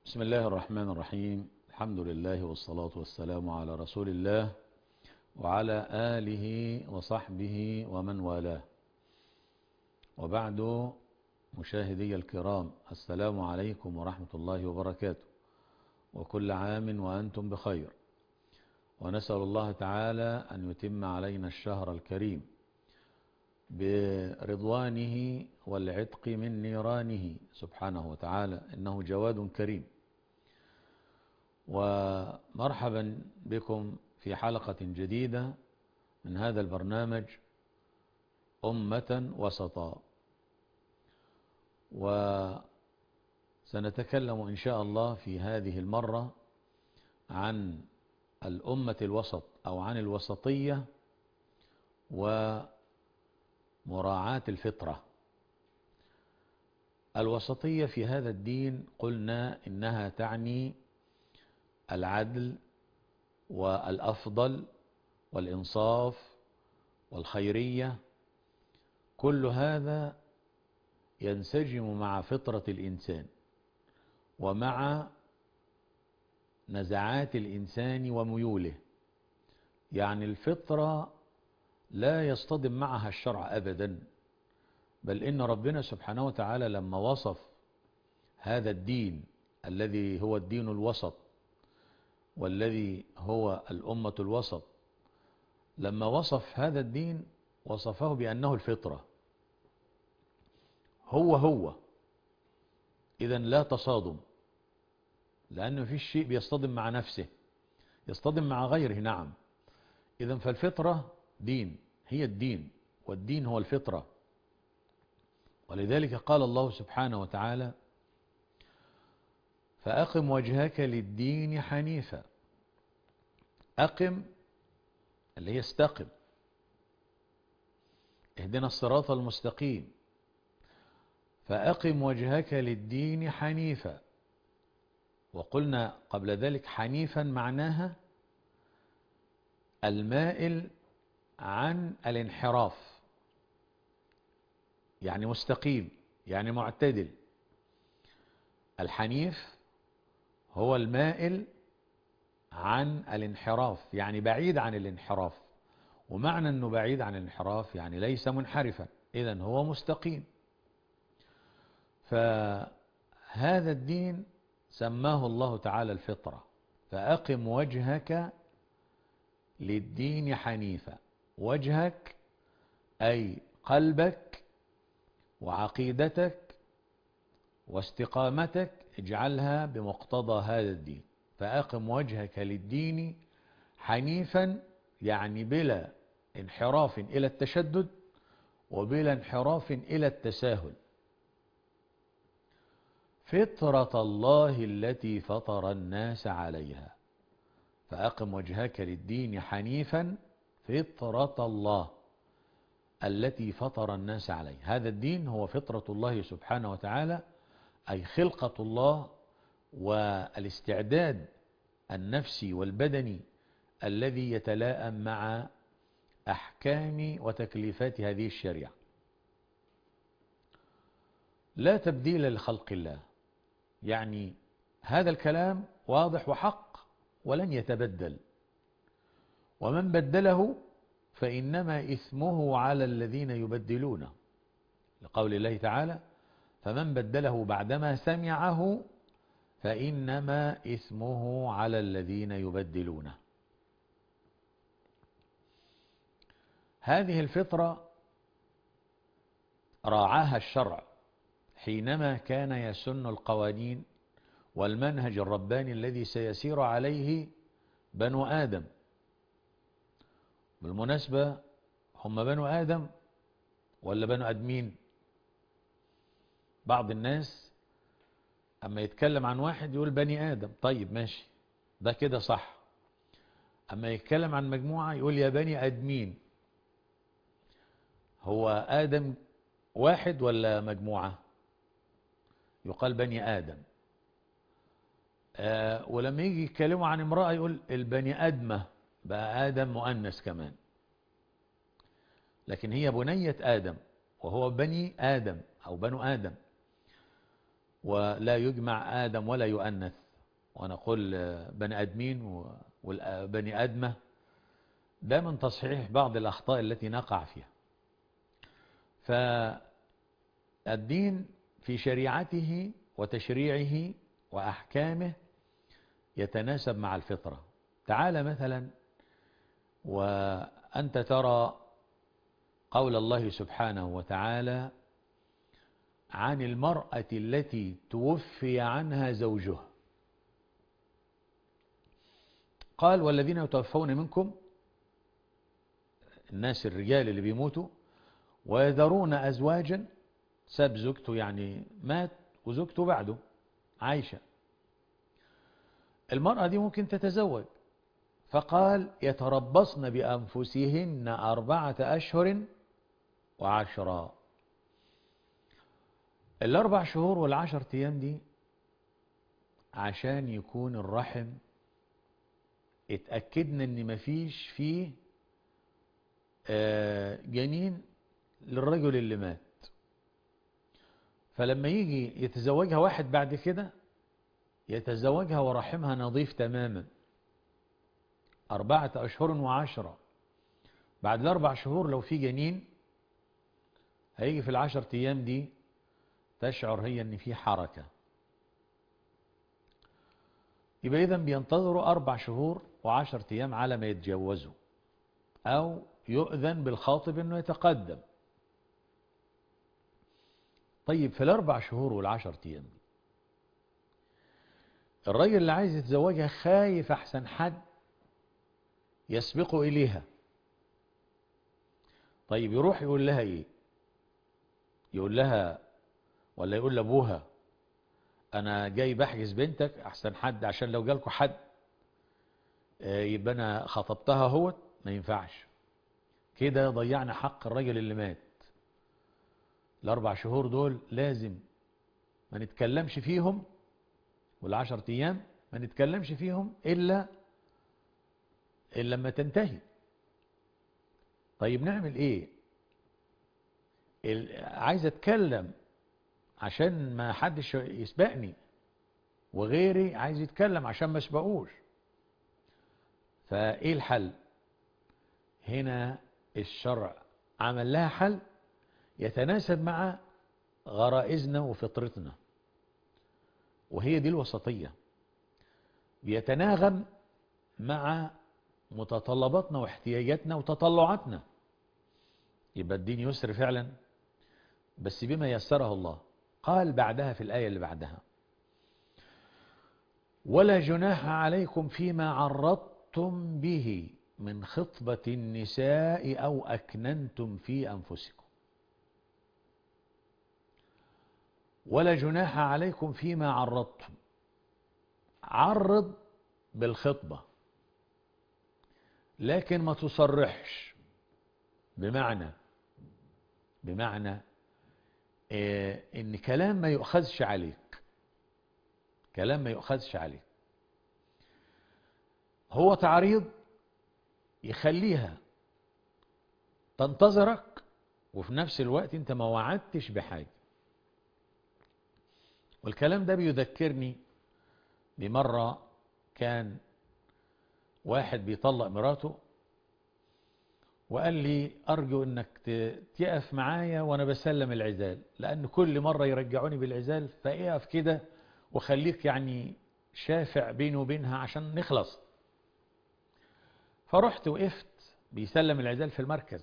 بسم الله الرحمن الرحيم الحمد لله والصلاة والسلام على رسول الله وعلى آله وصحبه ومن والاه وبعد مشاهدي الكرام السلام عليكم ورحمة الله وبركاته وكل عام وأنتم بخير ونسأل الله تعالى أن يتم علينا الشهر الكريم برضوانه والعتق من نيرانه سبحانه وتعالى إنه جواد كريم ومرحبا بكم في حلقة جديدة من هذا البرنامج أمة وسطا وسنتكلم إن شاء الله في هذه المرة عن الأمة الوسط أو عن الوسطية ومراعاة الفطرة الوسطية في هذا الدين قلنا إنها تعني العدل والأفضل والإنصاف والخيرية كل هذا ينسجم مع فطرة الإنسان ومع نزعات الإنسان وميوله يعني الفطرة لا يصطدم معها الشرع أبدا بل إن ربنا سبحانه وتعالى لما وصف هذا الدين الذي هو الدين الوسط والذي هو الأمة الوسط لما وصف هذا الدين وصفه بأنه الفطرة هو هو إذا لا تصادم لأنه في شيء بيصطدم مع نفسه يصطدم مع غيره نعم إذا فالفطرة دين هي الدين والدين هو الفطرة ولذلك قال الله سبحانه وتعالى فأقم وجهك للدين حنيفا أقم اللي هي استقم اهدنا الصراط المستقيم فأقم وجهك للدين حنيفا وقلنا قبل ذلك حنيفا معناها المائل عن الانحراف يعني مستقيم يعني معتدل الحنيف هو المائل عن الانحراف يعني بعيد عن الانحراف ومعنى أنه بعيد عن الانحراف يعني ليس منحرفا إذا هو مستقيم فهذا الدين سماه الله تعالى الفطرة فأقم وجهك للدين حنيفا وجهك أي قلبك وعقيدتك واستقامتك اجعلها بمقتضى هذا الدين فأقم وجهك للدين حنيفا يعني بلا انحراف إلى التشدد وبلا انحراف إلى التساهل فطرة الله التي فطر الناس عليها فأقم وجهك للدين حنيفا فطرة الله التي فطر الناس عليها هذا الدين هو فطرة الله سبحانه وتعالى أي خلقة الله والاستعداد النفسي والبدني الذي يتلائم مع أحكام وتكليفات هذه الشريعة لا تبديل لخلق الله يعني هذا الكلام واضح وحق ولن يتبدل ومن بدله فإنما إثمه على الذين يبدلونه لقول الله تعالى فمن بدله بعدما سمعه فإنما إثمه على الذين يبدلونه هذه الفطرة راعاها الشرع حينما كان يسن القوانين والمنهج الرباني الذي سيسير عليه بنو آدم بالمناسبة هم بنو آدم ولا بنو أدمين بعض الناس أما يتكلم عن واحد يقول بني آدم طيب ماشي ده كده صح أما يتكلم عن مجموعة يقول يا بني أدمين هو آدم واحد ولا مجموعة يقال بني آدم آه ولما يجي يتكلموا عن امرأة يقول البني آدمة بقى آدم مؤنث كمان لكن هي بنية آدم وهو بني آدم أو بنو آدم ولا يجمع آدم ولا يؤنث ونقول بني آدمين والبني آدمة ده من تصحيح بعض الأخطاء التي نقع فيها فالدين في شريعته وتشريعه وأحكامه يتناسب مع الفطرة تعال مثلا وأنت ترى قول الله سبحانه وتعالى عن المرأة التي توفي عنها زوجها قال والذين يتوفون منكم الناس الرجال اللي بيموتوا ويذرون أزواجا ساب زوجته يعني مات وزوجته بعده عايشة المرأة دي ممكن تتزوج فقال يتربصن بأنفسهن أربعة أشهر وعشرا الأربع شهور والعشر أيام دي عشان يكون الرحم اتأكدنا ان مفيش فيه جنين للرجل اللي مات فلما يجي يتزوجها واحد بعد كده يتزوجها ورحمها نظيف تماما أربعة أشهر وعشرة بعد الأربع شهور لو في جنين هيجي في العشر أيام دي تشعر هي أن في حركة يبقى إذا بينتظروا أربع شهور وعشر أيام على ما يتجوزوا أو يؤذن بالخاطب أنه يتقدم طيب في الأربع شهور والعشر أيام دي الراجل اللي عايز يتزوجها خايف أحسن حد يسبقه إليها طيب يروح يقول لها إيه يقول لها ولا يقول لأبوها أنا جاي بحجز بنتك أحسن حد عشان لو جالكوا حد يبقى أنا خطبتها هو ما ينفعش كده ضيعنا حق الراجل اللي مات الأربع شهور دول لازم ما نتكلمش فيهم والعشر أيام ما نتكلمش فيهم إلا إلا لما تنتهي طيب نعمل إيه عايز أتكلم عشان ما حدش يسبقني وغيري عايز يتكلم عشان ما اسبقوش فايه الحل هنا الشرع عمل لها حل يتناسب مع غرائزنا وفطرتنا وهي دي الوسطية بيتناغم مع متطلباتنا واحتياجاتنا وتطلعاتنا يبقى الدين يسر فعلا بس بما يسره الله قال بعدها في الآية اللي بعدها ولا جناح عليكم فيما عرضتم به من خطبة النساء أو أكننتم في أنفسكم ولا جناح عليكم فيما عرضتم عرض بالخطبة لكن ما تصرحش بمعنى بمعنى إيه ان كلام ما يؤخذش عليك كلام ما يؤخذش عليك هو تعريض يخليها تنتظرك وفي نفس الوقت انت ما وعدتش بحاجة والكلام ده بيذكرني بمرة كان واحد بيطلق مراته وقال لي أرجو أنك تقف معايا وأنا بسلم العزال لأن كل مرة يرجعوني بالعزال فاقف كده وخليك يعني شافع بيني وبينها عشان نخلص فرحت وقفت بيسلم العزال في المركز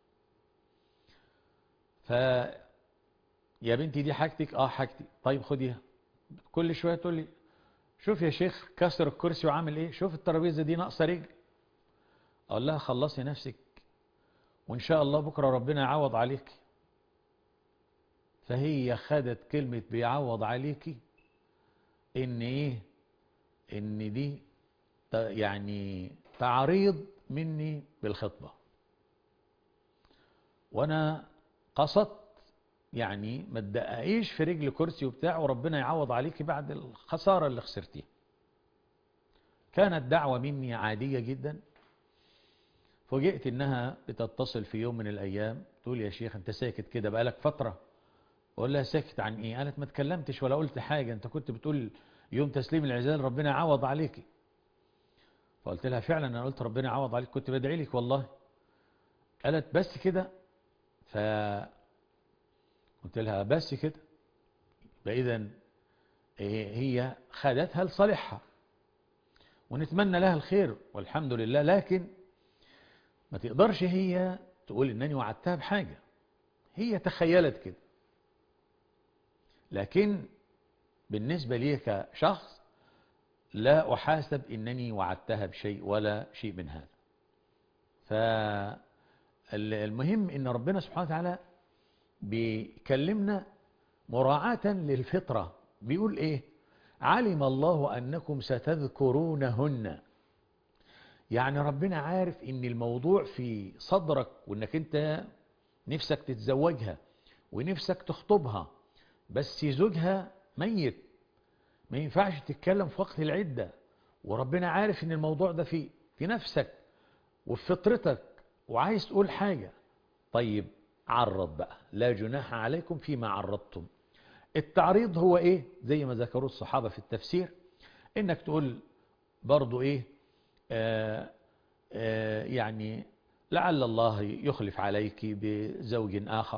ف يا بنتي دي حاجتك اه حاجتي طيب خديها كل شوية تقول لي شوف يا شيخ كسر الكرسي وعامل ايه شوف الترابيزة دي ناقصة رجل اقول لها خلصي نفسك وإن شاء الله بكرة ربنا يعوض عليك فهي خدت كلمة بيعوض عليكي إن إيه إن دي يعني تعريض مني بالخطبة وأنا قصدت يعني ما تدققيش في رجل كرسي وبتاع وربنا يعوض عليكي بعد الخسارة اللي خسرتيها كانت دعوة مني عادية جدا فوجئت انها بتتصل في يوم من الايام تقول يا شيخ انت ساكت كده بقالك فترة اقول لها سكت عن ايه قالت ما اتكلمتش ولا قلت حاجة انت كنت بتقول يوم تسليم العزال ربنا يعوض عليكي فقلت لها فعلا انا قلت ربنا يعوض عليك كنت بدعي لك والله قالت بس كده ف قلت لها بس كده فاذا هي خدتها لصالحها ونتمنى لها الخير والحمد لله لكن ما تقدرش هي تقول انني وعدتها بحاجة هي تخيلت كده لكن بالنسبة لي كشخص لا أحاسب إنني وعدتها بشيء ولا شيء من هذا فالمهم إن ربنا سبحانه وتعالى بيكلمنا مراعاة للفطرة بيقول إيه علم الله أنكم ستذكرونهن يعني ربنا عارف إن الموضوع في صدرك وإنك أنت نفسك تتزوجها ونفسك تخطبها بس زوجها ميت ما ينفعش تتكلم في وقت العدة وربنا عارف ان الموضوع ده في في نفسك وفي فطرتك وعايز تقول حاجة طيب عرض بقى لا جناح عليكم فيما عرضتم التعريض هو ايه زي ما ذكروا الصحابة في التفسير انك تقول برضو ايه آآ آآ يعني لعل الله يخلف عليك بزوج آخر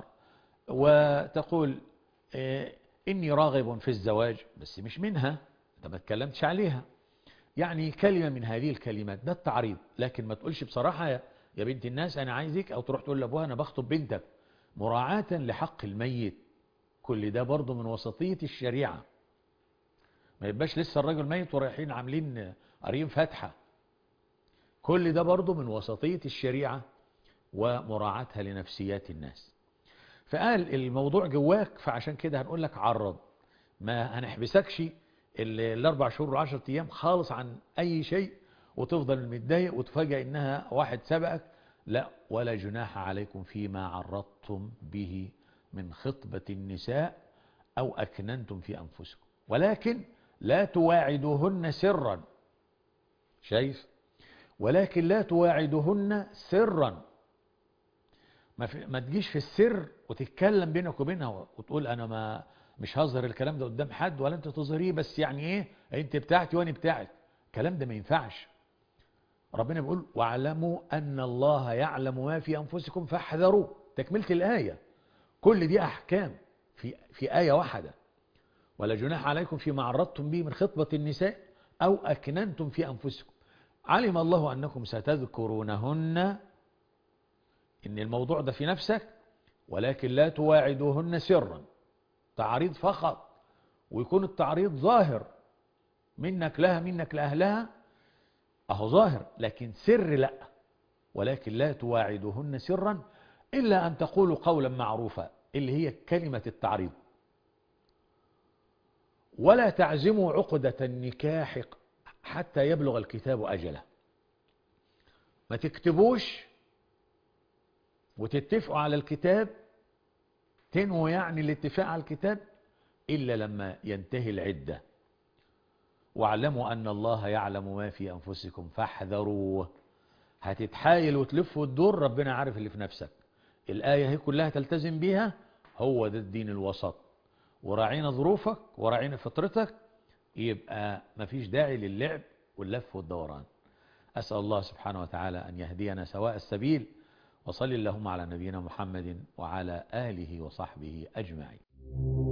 وتقول إني راغب في الزواج بس مش منها أنت ما تكلمتش عليها يعني كلمة من هذه الكلمات ده التعريض لكن ما تقولش بصراحة يا بنت الناس أنا عايزك أو تروح تقول لأبوها أنا بخطب بنتك مراعاة لحق الميت كل ده برضه من وسطية الشريعة ما يبقاش لسه الراجل ميت ورايحين عاملين قارين فاتحة كل ده برضه من وسطية الشريعة ومراعاتها لنفسيات الناس فقال الموضوع جواك فعشان كده هنقول لك عرض ما هنحبسكش الاربع شهور والعشر ايام خالص عن اي شيء وتفضل متضايق وتفاجئ انها واحد سبقك لا ولا جناح عليكم فيما عرضتم به من خطبة النساء او اكننتم في انفسكم ولكن لا تواعدوهن سرا شايف ولكن لا تواعدوهن سرا ما, في ما تجيش في السر وتتكلم بينك وبينها وتقول انا ما مش هظهر الكلام ده قدام حد ولا انت تظهريه بس يعني ايه انت بتاعتي وانا بتاعك الكلام ده ما ينفعش ربنا بيقول واعلموا ان الله يعلم ما في انفسكم فاحذروا تكملة الآية كل دي احكام في في آية واحدة ولا جناح عليكم فيما عرضتم به من خطبة النساء او اكننتم في انفسكم علم الله انكم ستذكرونهن ان الموضوع ده في نفسك ولكن لا تواعدوهن سرا تعريض فقط ويكون التعريض ظاهر منك لها منك لأهلها أهو ظاهر لكن سر لا ولكن لا تواعدوهن سرا إلا أن تقولوا قولا معروفا اللي هي كلمة التعريض ولا تعزموا عقدة النكاح حتى يبلغ الكتاب أجله ما تكتبوش وتتفقوا على الكتاب تنووا يعني الاتفاق على الكتاب إلا لما ينتهي العدة واعلموا أن الله يعلم ما في أنفسكم فاحذروه هتتحايل وتلف وتدور ربنا عارف اللي في نفسك الآية هي كلها تلتزم بيها هو ده الدين الوسط وراعينا ظروفك وراعينا فطرتك يبقى مفيش داعي للعب واللف والدوران أسأل الله سبحانه وتعالى أن يهدينا سواء السبيل وصل اللهم على نبينا محمد وعلى آله وصحبه أجمعين